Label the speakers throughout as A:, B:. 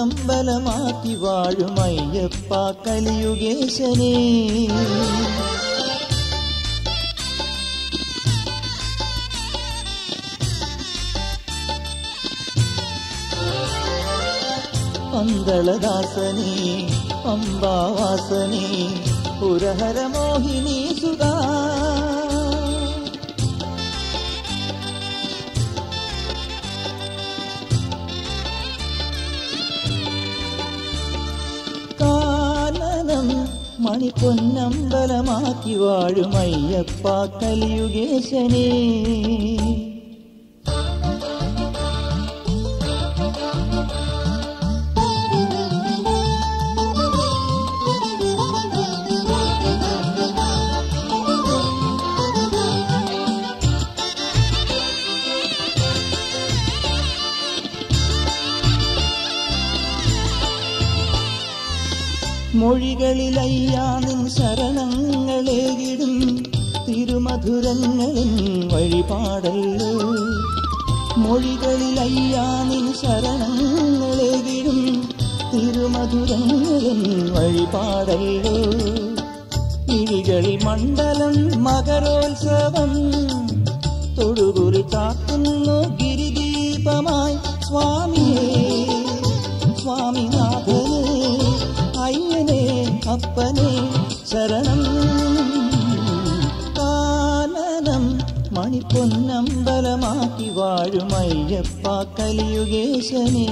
A: പൊന്നമ്പലമാക്കി വാഴും അയ്യപ്പ കലിയുഗേശനേ പന്തളദാസനേ പമ്പാവാസനേ പുരഹര മോഹിനി സുധാ കാനനം മണിപ്പൊന്നമ്പലമാക്കി വാഴും അയ്യപ്പ കലിയുഗേശനേ മൊഴികളിലയ്യാ നിൻ ശരണങ്ങളേകിടും തിരുമധുരങ്ങളിൽ വഴിപാടല്ലോ മൊഴികളിലയ്യാ നിൻ ശരണങ്ങളേകിടും തിരുമധുരങ്ങളിൽ വഴിപാടല്ലോ ഇഴികളിൽ മണ്ഡലം മകരോത്സവം തൊടുകുറി കാക്കുന്നു ഗിരിദീപമായി സ്വാമിയേ സ്വാമിനാഥനെ അയ്യനെ അപ്പനെ ശരണം കാനനം മണിപ്പൊന്നമ്പലമാക്കി വാഴും അയ്യപ്പ കലിയുഗേശനേ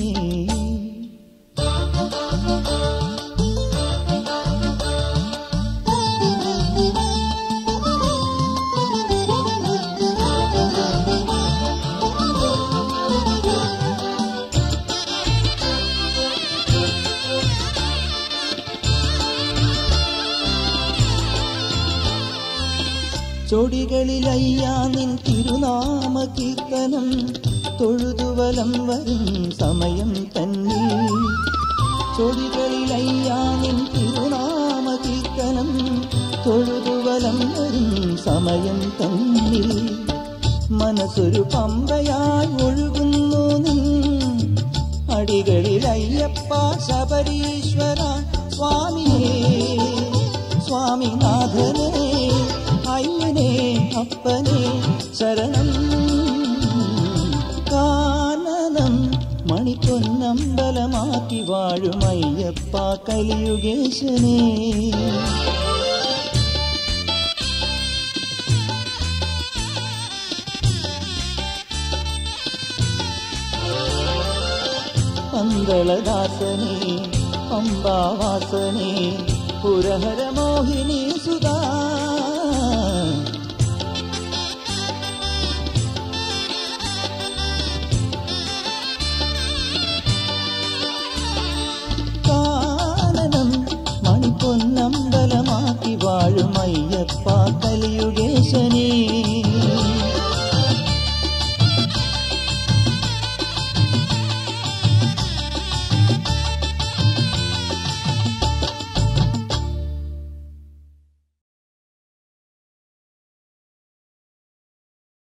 A: ചൊടികളിലയ്യാ നിൻ തിരുനാമ കീർത്തനം തൊഴുതുവലം വരും സമയം തന്നെ ചൊടികളിലയ്യാ നിൻ തിരുനാമ കീർത്തനം തൊഴുതുവലം വരും സമയം തന്നിൽ മനസ്സൊരു പമ്പയായി ഒഴുകുന്നു നിൻ അടികളിലയ്യപ്പ ശബരീശ്വര സ്വാമിയേ സ്വാമിനാഥനെ അയ്യനെ അപ്പനെ ശരണം കാനനം മണിപ്പൊന്നമ്പലമാക്കി വാഴും അയ്യപ്പ കലിയുഗേശനേ പന്തളദാസനേ പമ്പാവാസനേ പുരഹര മോഹിനി സുധാ കാനനം മണിപ്പൊന്നമ്പലമാക്കി വാഴും അയ്യപ്പ കലിയുഗ